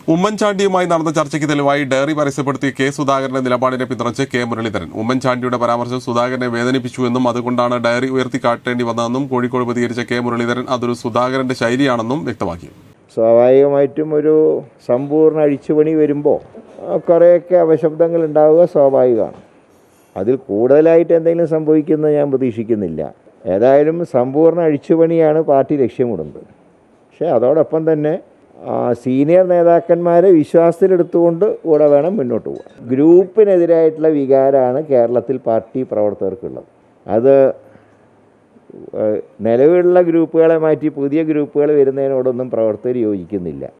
ഉമ്മൻചാണ്ടിയുമായി നടന്ന ചർച്ചയ്ക്ക് തെളിവായി ഡയറി പരസ്യപ്പെടുത്തിയ കെ സുധാകരന്റെ നിലപാടിനെ പിന്തുണച്ച് കെ മുരളീധരൻ ഉമ്മൻചാണ്ടിയുടെ പരാമർശം സുധാകരനെ വേദനിപ്പിച്ചുവെന്നും അതുകൊണ്ടാണ് ഡയറി ഉയർത്തിക്കാട്ടേണ്ടി വന്നതെന്നും കോഴിക്കോട് പ്രതികരിച്ച കെ മുരളീധരൻ അതൊരു സുധാകരന്റെ ശൈലിയാണെന്നും വ്യക്തമാക്കി സ്വാഭാവികമായിട്ടും ഒരു സമ്പൂർണ്ണ അഴിച്ചുപണി വരുമ്പോൾ കുറേയൊക്കെ അപശബ്ദങ്ങൾ ഉണ്ടാവുക സ്വാഭാവികമാണ് അതിൽ കൂടുതലായിട്ട് എന്തെങ്കിലും സംഭവിക്കുന്നത് ഞാൻ പ്രതീക്ഷിക്കുന്നില്ല ഏതായാലും സമ്പൂർണ്ണ അഴിച്ചുപണിയാണ് പാർട്ടി ലക്ഷ്യമിടുന്നത് പക്ഷേ അതോടൊപ്പം തന്നെ ആ, സീനിയർ നേതാക്കന്മാരെ വിശ്വാസത്തിലെടുത്തുകൊണ്ട് കൂടെ വേണം മുന്നോട്ട് പോകാൻ ഗ്രൂപ്പിനെതിരായിട്ടുള്ള വികാരമാണ് കേരളത്തിൽ പാർട്ടി പ്രവർത്തകർക്കുള്ളത് അത് ഏഹ്, നിലവിലുള്ള ഗ്രൂപ്പുകളെ മാറ്റി പുതിയ ഗ്രൂപ്പുകൾ വരുന്നതിനോടൊന്നും പ്രവർത്തകർ യോജിക്കുന്നില്ല